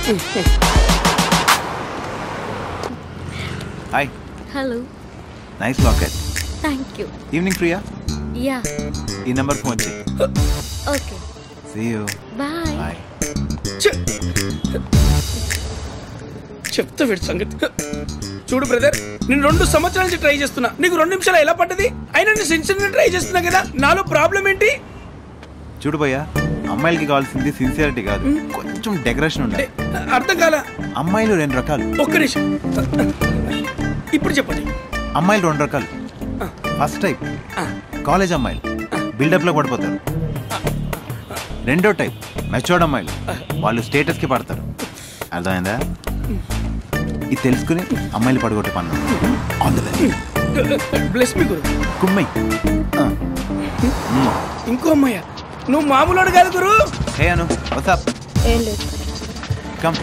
Hi hello nice locket thank you evening ఫ్రీయా yeah ఈ number phone చేయి okay see you bye bye చె- చెప్తా వీడి సంగతి చూడు బ్రదర్ నేను రెండు సంవత్సరాల నుంచి ట్రై చేస్తున్నా నీకు రెండు నిమిషాలు ఎలా పడ్డది అయినా నేను సిన్సియర్గా ట్రై చేస్తున్నా కదా నాలో ప్రాబ్లం ఏంటి చూడు భయ్యా అమ్మాయిలకి కావాల్సింది సిన్సియారిటీ కాదు కొంచెం డెకరేషన్ ఉండాలి అర్థం కాల అమ్మాయిలు రెండు రకాలు ఒక్క నిమిషం ఇప్పుడు చెప్పండి అమ్మాయిలు రెండు రకాలు ఫస్ట్ టైప్ కాలేజ్ అమ్మాయిలు బిల్డప్లో పడిపోతారు రెండో టైప్ మెచ్యూర్డ్ అమ్మాయిలు వాళ్ళు స్టేటస్కి పడతారు అర్థమైందా ఇది తెలుసుకుని అమ్మాయిలు పడగొట్టే పన్ను ఆన్ ద బ్లెస్ మీ గురు కుమ్మై ఇంకో అమ్మాయ నువ్వు మామూలు కాదు గురు హే అను వాట్సాప్ ఏం లేదు కమ్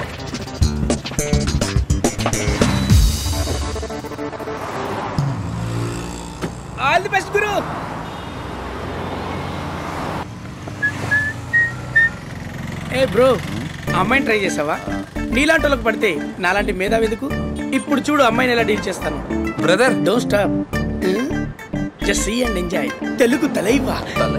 ఆల్ ది బెస్ట్ గురు ఏ బ్రో అమ్మాయిని ట్రై చేసావా నీలాంటి వాళ్ళకి పడితే నాలాంటి మేధావి ఎందుకు ఇప్పుడు చూడు అమ్మాయిని ఎలా డీల్ చేస్తాను brother don't stop just see and enjoy Telugu తలైవా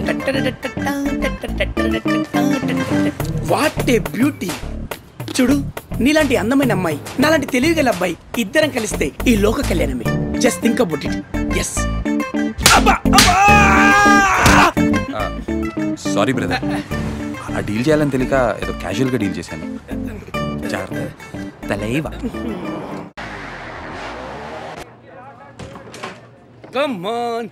వాట్ ఏ బ్యూటీ చూడు నీలాంటి అందమైన అమ్మాయి నాలాంటి తెలివిగల అబ్బాయి ఇద్దరం కలిస్తే ఈ లోక కళ్యాణమే just think about it yes అబ్బా అబ్బా సారీ బ్రదర్ అలా డీల్ చేయాలని తెలియక ఏదో క్యాజువల్ గా డీల్ చేశాను జాగ్రత్త తలైవా Come on.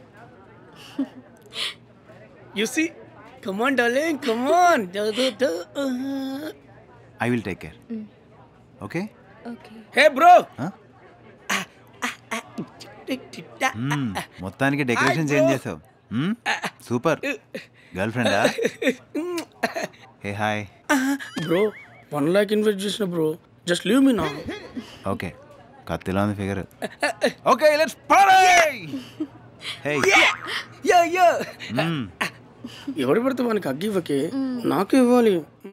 you see? Come on, darling. Come on. Do, do, do. Uh. I will take care okay okay Hey, bro. మొత్తానికి డెకరేషన్ Hi, చేంజ్ bro. చేసావు సూపర్ గర్ల్ ఫ్రెండా hey hi bro one lakh invest చేసిన bro just leave me నా okay కత్తిలో ఉంది figure okay let's party hey ya ya ఎవరు పడితే వానికి అగ్గి ఇవ్వకే నాకు ఇవ్వాలి